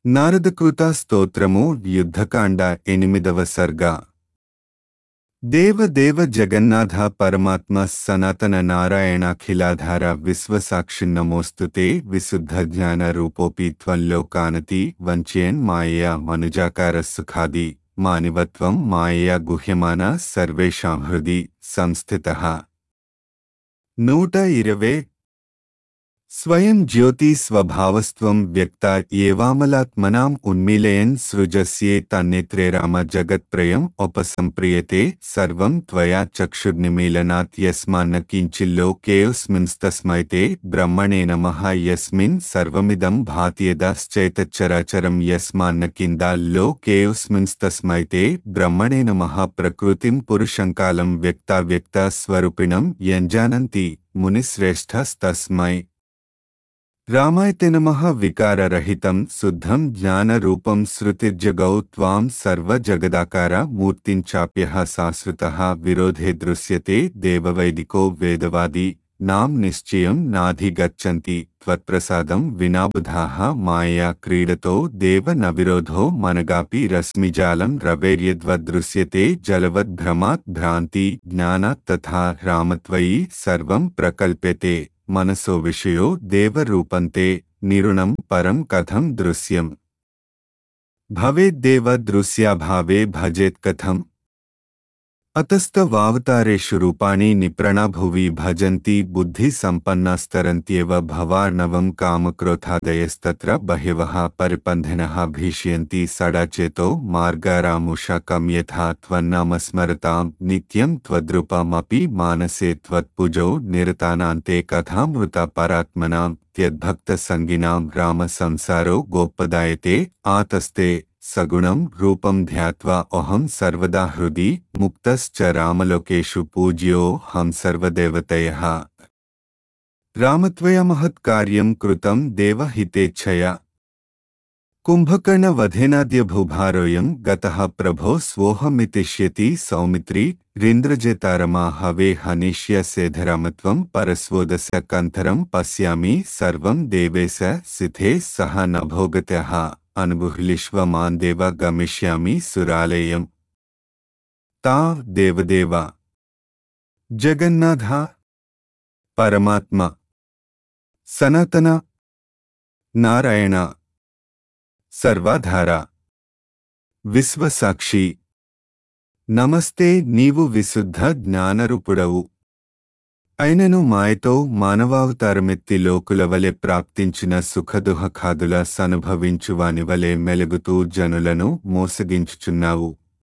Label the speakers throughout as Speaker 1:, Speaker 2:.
Speaker 1: నారదకృత స్తోత్రము యుద్ధకాండ ఎనిమిదవ సర్గ దేవ దేవ జగన్నాథ పరమాత్మ సనాతన నారాయణాఖిలాధార విశ్వసాక్షిన్నమోస్తుతే విశుద్ధ జ్ఞాన రూపోపి త్వంలోకానతి వంచేన్ మాయా మనుజాకార సుఖాది మానివత్వం మాయా గుహ్యమాన సర్వేషాం హృది సంస్థితః నూట ఇరవై స్వయం జ్యోతి స్వభావస్త్వం వ్యక్త ఏవామలాత్మనాం ఉన్మీలయన్ సృజస్యే తన్నేత్రే రామ జగత్ప్రయం ఉపసంప్రియతే సర్వం త్వయా చక్షుర్నిమీలనాత్ యస్మాన్న కించిల్లోకేऽస్మింస్తస్మైతే బ్రహ్మణే నమః యస్మిన్ సర్వమిదం భాత్యేదాశ్చైతచ్చరాచరం యస్మాన్న కిందాల్లోకేऽస్మింస్తస్మైతే బ్రహ్మణే నమః ప్రకృతిం పురుషంకాలం వ్యక్తావ్యక్త స్వరూపిణం యంజానంతి మునిశ్రేష్ఠస్తస్మై రామాయతే నమః వికారరహితం శుద్ధం జ్ఞానరూపం శృతిర్జగౌ త్వాం సర్వజగదాకార మూర్తిం చాప్యః సాశ్రుతః విరోధే దృశ్యతే దేవవైదికో వేదవాది నాం నిశ్చయం నాధిగచ్చంతి త్వత్ప్రసాదం వినాబుధాః మాయా క్రీడతో దేవ న విరోధో మనగాపి రశ్మిజాలం రవేర్యద్వదృశ్యతే జలవద్భ్రమాత్ భ్రాంతి జ్ఞానాత్ తథా రామత్వయి సర్వం ప్రకల్ప్యతే మనసో విషయో దేవరూపంతే నిరుణం పరం కథం దృశ్యం భవేద్దేవ దృశ్యాభావే భజేత్కథం అతస్తవావతారేషు రూపాణి నిప్రణభువి భజంతి బుద్ధి సంపన్నాస్తరంత్యేవ భవార్ణవం కామక్రోధాదయస్తత్ర బహివః పరిపంధినః భీష్యంతి సడాచేతో మార్గారాముషకం యథా త్వన్నామస్మరతాం నిత్యం త్వద్రూపమపి మానసే త్వత్పుజో నిరతానాంతే కథామృత పరాత్మనాం త్యద్భక్తసంగినాం రామ సంసారో గోప్పదాయతే ఆతస్తే సగుణం రూపం ధ్యాత్వా అహం సర్వదా హృది ముక్తశ్చ రామలోకేషు పూజ్యో హం సర్వదేవతయః రామత్వయ మహత్కార్యం కృతం దేవహితేచ్ఛయా కుంభకర్ణవధేనాద్యభూభారోయం గతః ప్రభో స్వోహమితిష్యతి సౌమిత్రి రింద్రజేతారమా హవే హనిష్యసేధరామత్వం పరస్వోదశ కంఠరం పశ్యామి సర్వం దేవేశ సిథే సహ నభోగత్యః అనుబుహ్లిష్వమాన్ దేవ గమిష్యామి సురాలయం తా దేవదేవ జగన్నాథ పరమాత్మ సనాతన నారాయణ సర్వాధార విశ్వసాక్షి నమస్తే నీవు విశుద్ధ జ్ఞానరూపుడవు అయినను మాయతో మానవావతారమెత్తి లోకులవలె ప్రాప్తించిన సుఖదుహఖాదుల సనుభవించువానివలె మెలుగుతూ జనులను మోసగించుచున్నావు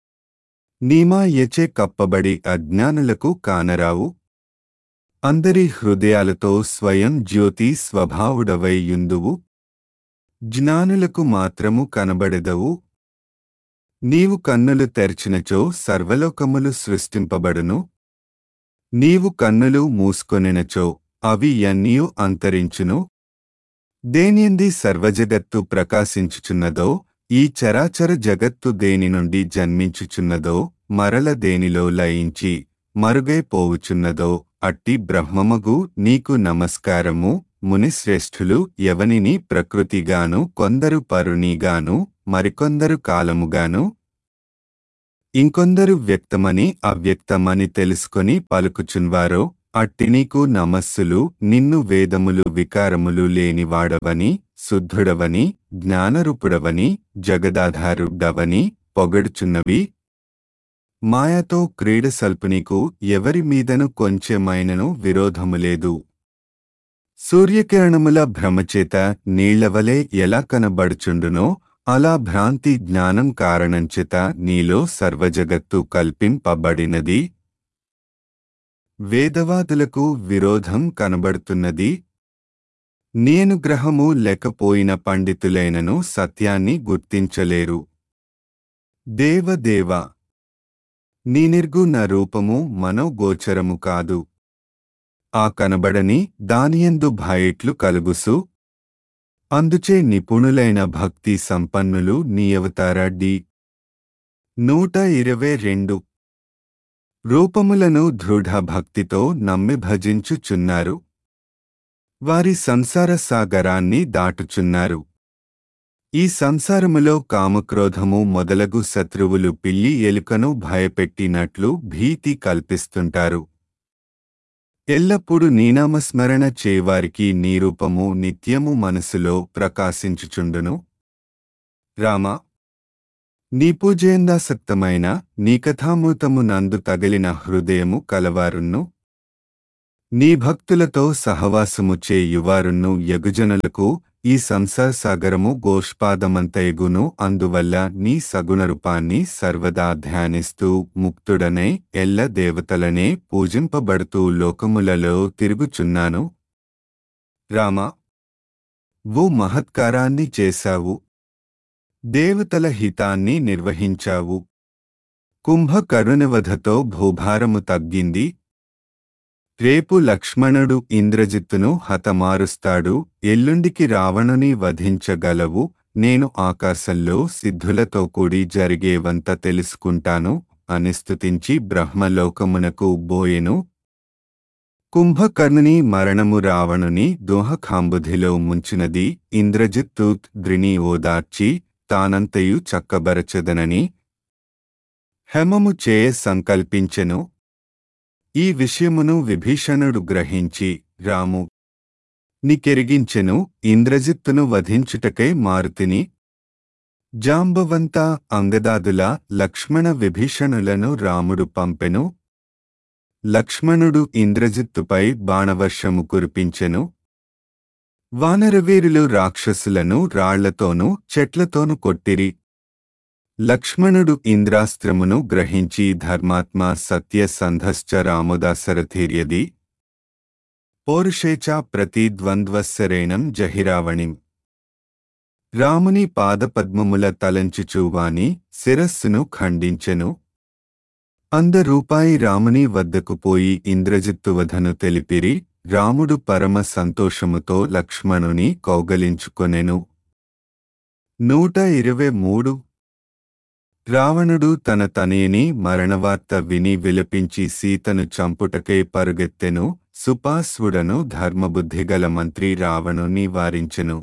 Speaker 1: నీమా ఎచే కప్పబడి అజ్ఞానులకు కానరావు అందరి హృదయాలతో స్వయం జ్యోతి స్వభావుడవై యుందువు జ్ఞానులకు మాత్రము కనబడెదవు నీవు కన్నులు తెరచినచో సర్వలోకములు సృష్టింపబడును నీవు కన్నులు మూసుకొనినచో అవి ఎన్నీయు అంతరించును దేనియంది సర్వజగత్తు ప్రకాశించుచున్నదో ఈ చరాచర జగత్తు దేని నుండి జన్మించుచున్నదో మరల దేనిలో లయించి మరుగైపోవుచున్నదో అట్టి బ్రహ్మమగు నీకు నమస్కారము మునిశ్రేష్ఠులు ఎవనిని ప్రకృతిగాను కొందరు పరునిగాను మరికొందరు కాలముగాను ఇంకొందరు వ్యక్తమని అవ్యక్తమని తెలుసుకొని పలుకుచున్వారో అట్టి నీకు నమస్సులు నిన్ను వేదములు వికారములు లేనివాడవని శుద్ధుడవని జ్ఞానరూపుడవని జగదాధారుడవని పొగడుచున్నవి మాయతో క్రీడ సల్పునీకు ఎవరి మీదను కొంచెమైనను విరోధము లేదు సూర్యకిరణముల భ్రమచేత నీళ్లవలే ఎలా కనబడుచుండునో అలా భ్రాంతి జ్ఞానం కారణంచేత నీలో సర్వజగత్తు కల్పింపబడినది వేదవాదులకు విరోధం కనబడుతున్నది నేను గ్రహము లేకపోయిన పండితులైనను సత్యాన్ని గుర్తించలేరు దేవదేవ నీనిర్గు నా రూపము మనోగోచరము కాదు ఆ కనబడని దానియందు భయట్లు కలుగుసు అందుచే నిపుణులైన భక్తి సంపన్నులు నీయవతార డి నూట ఇరవై రెండు రూపములను దృఢ భక్తితో నమ్మి భజించుచున్నారు వారి సంసార సాగరాన్ని దాటుచున్నారు ఈ సంసారములో కామక్రోధము మొదలగు శత్రువులు పిల్లి ఎలుకను భయపెట్టినట్లు భీతి కల్పిస్తుంటారు ఎల్లప్పుడూ నీనామస్మరణ చేవారికి నీ రూపము నిత్యము మనసులో ప్రకాశించుచుండును రామ నీ పూజేందాసక్తమైన నీ కథామూతము నందు తగిలిన హృదయము కలవారున్ను నీ భక్తులతో సహవాసము చేయువారున్ను యగుజనులకు ఈ సంసార సాగరము గోష్పాదమంతయగును అందువల్ల నీ సగుణ రూపాన్ని సర్వదా ధ్యానిస్తూ ముక్తుడనై ఎల్ల దేవతలనే పూజింపబడుతూ లోకములలో తిరుగుచున్నాను రామ ఓ మహత్కారాన్ని చేశావు దేవతల హితాన్ని నిర్వహించావు కుంభకరుణవధతో భూభారము తగ్గింది రేపు లక్ష్మణుడు ఇంద్రజిత్తును హతమారుస్తాడు ఎల్లుండికి రావణుని వధించగలవు నేను ఆకాశంలో సిద్ధులతో కూడి జరిగేవంత తెలుసుకుంటాను అని స్తుతించి బ్రహ్మలోకమునకు బోయెను కుంభకర్ణుని మరణము రావణుని దోహకాంబుధిలో ముంచినది ఇంద్రజిత్తు ద్రిని ఓదార్చి తానంతయు చక్కబరచదనని హెమము చేయ సంకల్పించెను ఈ విషయమును విభీషణుడు గ్రహించి రాము నికెరిగించెను ఇంద్రజిత్తును వధించుటకై మారుతిని జాంబవంత అంగదాదుల లక్ష్మణ విభీషణులను రాముడు పంపెను లక్ష్మణుడు ఇంద్రజిత్తుపై బాణవర్షము కురిపించెను వానరవీరులు రాక్షసులను రాళ్లతోనూ చెట్లతోనూ కొట్టిరి లక్ష్మణుడు ఇంద్రాస్త్రమును గ్రహించి ధర్మాత్మ సత్య సంధశ్చ రాముదాసరథీర్యది పౌరుషేచ ప్రతిద్వంద్వస్సరేణం జహిరావణిం రాముని పాదపద్మముల తలంచుచూవాని శిరస్సును ఖండించెను అందరూపాయి రాముని వద్దకు పోయి ఇంద్రజిత్తువధను తెలిపిరి రాముడు పరమ సంతోషముతో లక్ష్మణుని కౌగలించుకొనెను నూట ఇరవై మూడు రావణుడు తన తనయుని మరణవార్త విని విలపించి సీతను చంపుటకై పరుగెత్తెను సుపాస్వుడను ధర్మబుద్ధిగల మంత్రి రావణుని వారించెను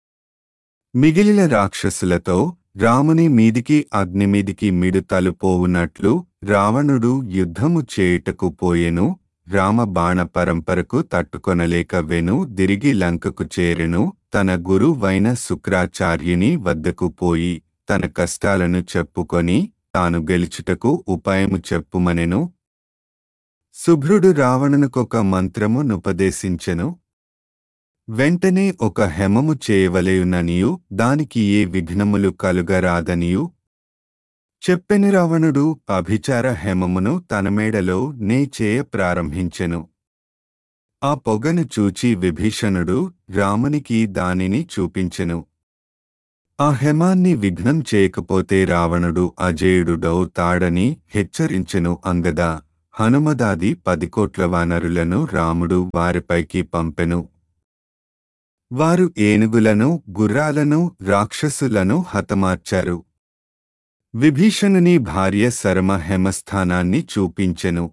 Speaker 1: మిగిలిన రాక్షసులతో రాముని మీదికి అగ్నిమీదికి మిడుతలు పోవునట్లు రావణుడు యుద్ధము చేయుటకు పోయెను రామ బాణ పరంపరకు తట్టుకొనలేక వెను దిరిగి లంకకు చేరెను తన గురువైన శుక్రాచార్యుని వద్దకు పోయి తన కష్టాలను చెప్పుకొని తాను గెలుచుటకు ఉపాయము చెప్పుమనెను శుభ్రుడు రావణునికొక మంత్రము నుపదేశించెను వెంటనే ఒక హెమము చేయవలయుననియు దానికి ఏ విఘ్నములు కలుగరాదనియు చెప్పెని రావణుడు అభిచార హేమమును తన మేడలో నే చేయ ప్రారంభించెను ఆ పొగను చూచి విభీషణుడు రామునికి దానిని చూపించెను ఆ హేమాన్ని విఘ్నం చేయకపోతే రావణుడు అజేయుడుడవుతాడని హెచ్చరించెను అంగద హనుమదాది పది కోట్ల వానరులను రాముడు వారిపైకి పంపెను వారు ఏనుగులను గుర్రాలను రాక్షసులను హతమార్చారు విభీషణుని భార్య శరమ హెమస్థానాన్ని చూపించెను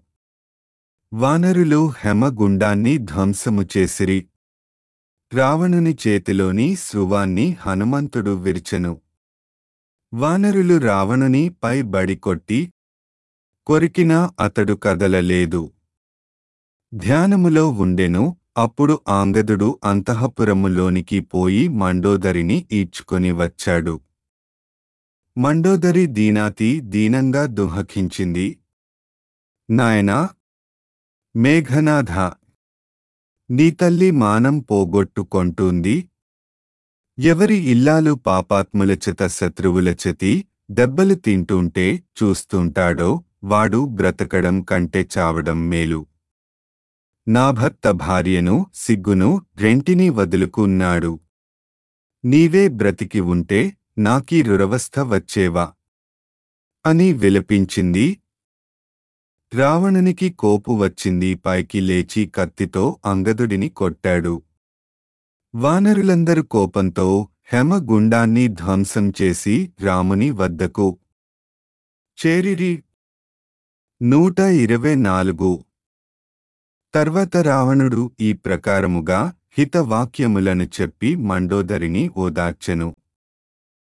Speaker 1: వానరులు హెమగుండాన్ని ధ్వంసము చేసిరి రావణుని చేతిలోని శృవాన్ని హనుమంతుడు విరిచెను వానరులు రావణుని పై బడికొట్టి కొరికినా అతడు కదలలేదు ధ్యానములో ఉండెను అప్పుడు ఆంగదుడు అంతఃపురములోనికి పోయి మండోదరిని ఈడ్చుకొని వచ్చాడు మండోదరి దీనాతి దీనంగా దుహకించింది నాయనా మేఘనాథ నీ తల్లి మానం పోగొట్టుకొంటుంది ఎవరి ఇల్లాలు పాపాత్ముల చేత శత్రువుల చేతి దెబ్బలు తింటుంటే చూస్తుంటాడో వాడు బ్రతకడం కంటే చావడం మేలు నా భర్త భార్యను సిగ్గును రెంటినీ వదులుకున్నాడు నీవే బ్రతికి ఉంటే నాకీ రురవస్థ వచ్చేవా అని విలపించింది రావణునికి కోపు వచ్చింది పైకి లేచి కత్తితో అంగదుడిని కొట్టాడు వానరులందరూ కోపంతో హెమగుండాన్ని ధ్వంసం చేసి రాముని వద్దకు చేరిరి నూట ఇరవై నాలుగు తర్వాత రావణుడు ఈ ప్రకారముగా హితవాక్యములను చెప్పి మండోదరిని ఓదార్చెను